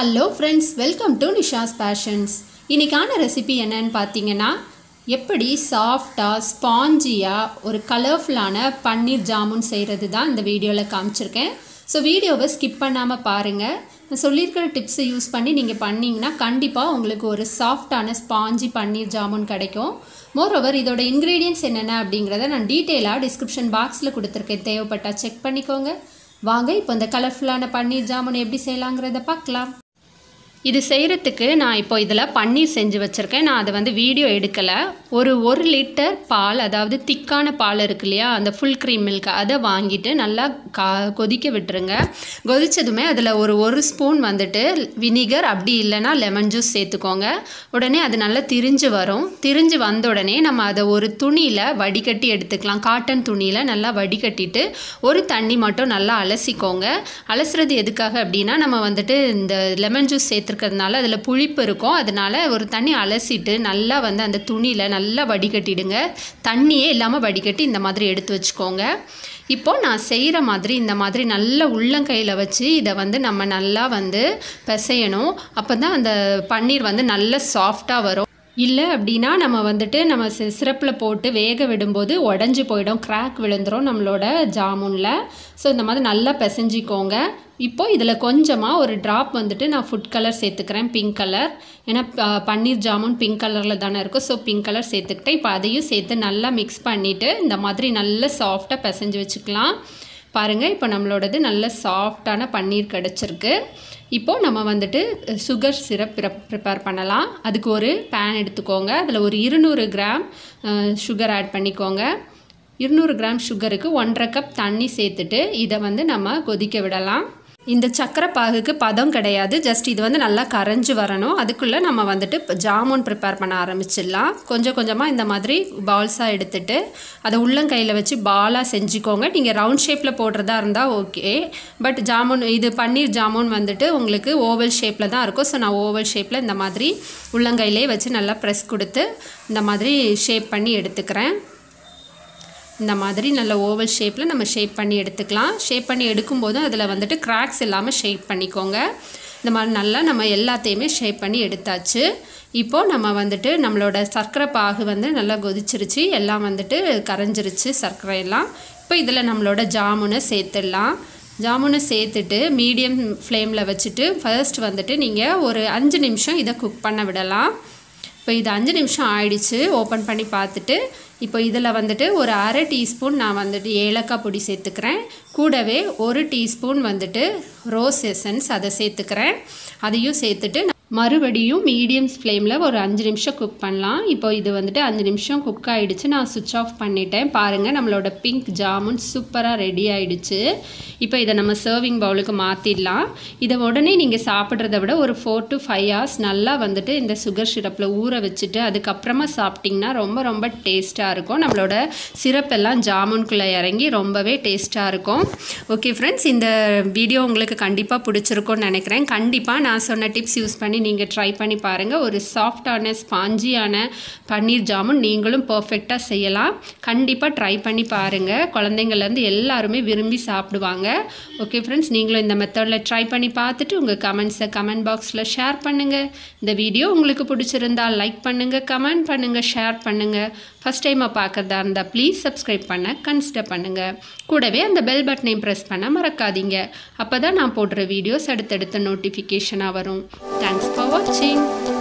hello friends welcome to Nisha's passions இன்னைக்கான recipe என்னன்னு பார்த்தீங்கன்னா எப்படி சாஃப்டாக ஸ்பாஞ்சியாக ஒரு கலர்ஃபுல்லான பன்னீர் ஜாமுன் செய்கிறது தான் இந்த வீடியோவில் காமிச்சிருக்கேன் ஸோ வீடியோவை ஸ்கிப் பண்ணாமல் பாருங்கள் நான் சொல்லியிருக்கிற டிப்ஸை யூஸ் பண்ணி நீங்கள் பண்ணிங்கன்னா கண்டிப்பாக உங்களுக்கு ஒரு சாஃப்டான ஸ்பாஞ்சி பன்னீர் ஜாமுன் கிடைக்கும் மோரோவர் இதோட இன்க்ரீடியன்ஸ் என்னென்ன அப்படிங்கிறத நான் டீட்டெயிலாக டிஸ்கிரிப்ஷன் பாக்ஸில் கொடுத்துருக்கேன் தேவைப்பட்டால் செக் பண்ணிக்கோங்க வாங்க இப்போ இந்த கலர்ஃபுல்லான பன்னீர் ஜாமுன் எப்படி செய்யலாங்கிறத பார்க்கலாம் இது செய்கிறதுக்கு நான் இப்போ இதில் பன்னீர் செஞ்சு வச்சுருக்கேன் நான் அதை வந்து வீடியோ எடுக்கலை ஒரு ஒரு லிட்டர் பால் அதாவது திக்கான பால் இருக்கு இல்லையா அந்த ஃபுல் க்ரீம் மில்க் அதை வாங்கிட்டு நல்லா கா கொதிக்க விட்டுருங்க கொதித்ததுமே அதில் ஒரு ஒரு ஸ்பூன் வந்துட்டு வினிகர் அப்படி இல்லைன்னா லெமன் ஜூஸ் சேர்த்துக்கோங்க உடனே அது நல்லா திரிஞ்சு வரும் திரிஞ்சு வந்த உடனே நம்ம அதை ஒரு துணியில் வடிகட்டி எடுத்துக்கலாம் காட்டன் துணியில் நல்லா வடிகட்டிட்டு ஒரு தண்ணி மட்டும் நல்லா அலசிக்கோங்க அலசுறது எதுக்காக அப்படின்னா நம்ம வந்துட்டு இந்த லெமன் ஜூஸ் சேர்த்துருக்கிறதுனால அதில் புளிப்பு இருக்கும் அதனால ஒரு தண்ணி அலசிட்டு நல்லா வந்து அந்த துணியில் நல்லா வடிகட்டிடுங்க தண்ணியே இல்லாமல் வடிகட்டி இந்த மாதிரி எடுத்து வச்சுக்கோங்க இப்போது நான் செய்கிற மாதிரி இந்த மாதிரி நல்ல உள்ளங்கையில் வச்சு இதை வந்து நம்ம நல்லா வந்து பிசையணும் அப்போ தான் அந்த பன்னீர் வந்து நல்ல சாஃப்டாக வரும் இல்லை அப்படின்னா நம்ம வந்துட்டு நம்ம சி சிரப்பில் போட்டு வேக விடும்போது உடஞ்சி போயிடும் கிராக் விழுந்துரும் நம்மளோட ஜாமுனில் ஸோ இந்த மாதிரி நல்லா பிசைஞ்சிக்கோங்க இப்போ இதில் கொஞ்சமாக ஒரு ட்ராப் வந்துட்டு நான் ஃபுட் கலர் சேர்த்துக்கிறேன் பிங்க் கலர் ஏன்னா ப- பன்னீர் ஜாமுன் பிங்க் கலரில் தானே இருக்கும் ஸோ பிங்க் கலர் சேர்த்துக்கிட்டேன் இப்போ அதையும் சேர்த்து நல்லா மிக்ஸ் பண்ணிவிட்டு இந்த மாதிரி நல்ல சாஃப்டாக பிசைஞ்சு வச்சுக்கலாம் பாருங்கள் இப்போ நம்மளோடது நல்ல சாஃப்டான பன்னீர் கிடச்சிருக்கு இப்போது நம்ம வந்துட்டு சுகர் சிரப் ப்ரிப்பேர் பண்ணலாம் அதுக்கு ஒரு பேன் எடுத்துக்கோங்க அதில் ஒரு இருநூறு கிராம் சுகர் ஆட் பண்ணிக்கோங்க இருநூறு கிராம் சுகருக்கு ஒன்றரை கப் தண்ணி சேர்த்துட்டு இதை வந்து நம்ம கொதிக்க விடலாம் இந்த சக்கரை பாகுக்கு பதம் கிடையாது ஜஸ்ட் இது வந்து நல்லா கரைஞ்சி வரணும் அதுக்குள்ளே நம்ம வந்துட்டு இப்போ ஜாமுன் ப்ரிப்பேர் பண்ண ஆரம்பிச்சிடலாம் கொஞ்சம் கொஞ்சமாக இந்த மாதிரி பால்ஸாக எடுத்துட்டு அதை உள்ளங்கையில் வச்சு பாலாக செஞ்சுக்கோங்க நீங்கள் ரவுண்ட் ஷேப்பில் போடுறதா இருந்தால் ஓகே பட் ஜாமுன் இது பன்னீர் ஜாமுன் வந்துட்டு உங்களுக்கு ஓவல் ஷேப்பில் தான் இருக்கும் ஸோ நான் ஓவல் ஷேப்பில் இந்த மாதிரி உள்ளங்கையிலே வச்சு நல்லா ப்ரெஸ் கொடுத்து இந்த மாதிரி ஷேப் பண்ணி எடுத்துக்கிறேன் இந்த மாதிரி நல்ல ஓவல் ஷேப்பில் நம்ம ஷேப் பண்ணி எடுத்துக்கலாம் ஷேப் பண்ணி எடுக்கும்போது அதில் வந்துட்டு கிராக்ஸ் இல்லாமல் ஷேப் பண்ணிக்கோங்க இந்த மாதிரி நல்லா நம்ம எல்லாத்தையுமே ஷேப் பண்ணி எடுத்தாச்சு இப்போது நம்ம வந்துட்டு நம்மளோட சர்க்கரை பாகு வந்து நல்லா கொதிச்சிருச்சு எல்லாம் வந்துட்டு கரைஞ்சிருச்சு சர்க்கரை எல்லாம் இப்போ இதில் நம்மளோட ஜாமுனை சேர்த்துடலாம் ஜாமுனை சேர்த்துட்டு மீடியம் ஃப்ளேமில் வச்சுட்டு ஃபர்ஸ்ட் வந்துட்டு நீங்கள் ஒரு அஞ்சு நிமிஷம் இதை குக் பண்ண விடலாம் இப்போ இது அஞ்சு நிமிஷம் ஆயிடுச்சு ஓப்பன் பண்ணி பார்த்துட்டு இப்போ இதில் வந்துட்டு ஒரு அரை டீஸ்பூன் நான் வந்துட்டு ஏலக்காய் பொடி சேர்த்துக்கிறேன் கூடவே ஒரு டீஸ்பூன் வந்துட்டு ரோஸ் எசன்ஸ் அதை சேர்த்துக்கிறேன் அதையும் சேர்த்துட்டு நான் மறுபடியும் மீடியம் ஃப்ளேமில் ஒரு அஞ்சு நிமிஷம் குக் பண்ணலாம் இப்போ இது வந்துட்டு அஞ்சு நிமிஷம் குக் ஆகிடுச்சு நான் சுவிட்ச் ஆஃப் பண்ணிட்டேன் பாருங்கள் நம்மளோட பிங்க் ஜாமுன் சூப்பராக ரெடி ஆயிடுச்சு இப்போ இதை நம்ம சர்விங் பவுலுக்கு மாற்றிடலாம் இதை உடனே நீங்கள் சாப்பிட்றத விட ஒரு ஃபோர் டு ஃபைவ் ஹவர்ஸ் நல்லா வந்துட்டு இந்த சுகர் சிரப்பில் ஊற வச்சுட்டு அதுக்கப்புறமா சாப்பிட்டிங்கன்னா ரொம்ப ரொம்ப டேஸ்ட்டாக இருக்கும் நம்மளோட சிரப் எல்லாம் ஜாமுன்குள்ளே இறங்கி ரொம்பவே டேஸ்ட்டாக இருக்கும் ஓகே ஃப்ரெண்ட்ஸ் இந்த வீடியோ உங்களுக்கு கண்டிப்பாக பிடிச்சிருக்கும்னு நினைக்கிறேன் கண்டிப்பாக நான் சொன்ன டிப்ஸ் யூஸ் பண்ணி நீங்கள் ட்ரை பண்ணி பாருங்கள் ஒரு சாஃப்டான ஸ்பாஞ்சியான பன்னீர் ஜாமுன் நீங்களும் பர்ஃபெக்டாக செய்யலாம் கண்டிப்பாக ட்ரை பண்ணி பாருங்கள் குழந்தைங்கள்லேருந்து எல்லாருமே விரும்பி சாப்பிடுவாங்க ஓகே ஃப்ரெண்ட்ஸ் நீங்களும் இந்த மெத்தடில் ட்ரை பண்ணி பார்த்துட்டு உங்கள் கமெண்ட்ஸை கமெண்ட் பாக்ஸில் ஷேர் பண்ணுங்கள் இந்த வீடியோ உங்களுக்கு பிடிச்சிருந்தா லைக் பண்ணுங்கள் கமெண்ட் பண்ணுங்கள் ஷேர் பண்ணுங்கள் ஃபஸ்ட் டைமாக பார்க்குறதா இருந்தால் ப்ளீஸ் சப்ஸ்கிரைப் பண்ண கன்சிடர் பண்ணுங்கள் கூடவே அந்த பெல் பட்டனையும் ப்ரெஸ் பண்ண மறக்காதீங்க அப்போ தான் நான் போடுற வீடியோஸ் அடுத்தடுத்த நோட்டிஃபிகேஷனாக வரும் தேங்க்ஸ் ஃபார் வாட்சிங்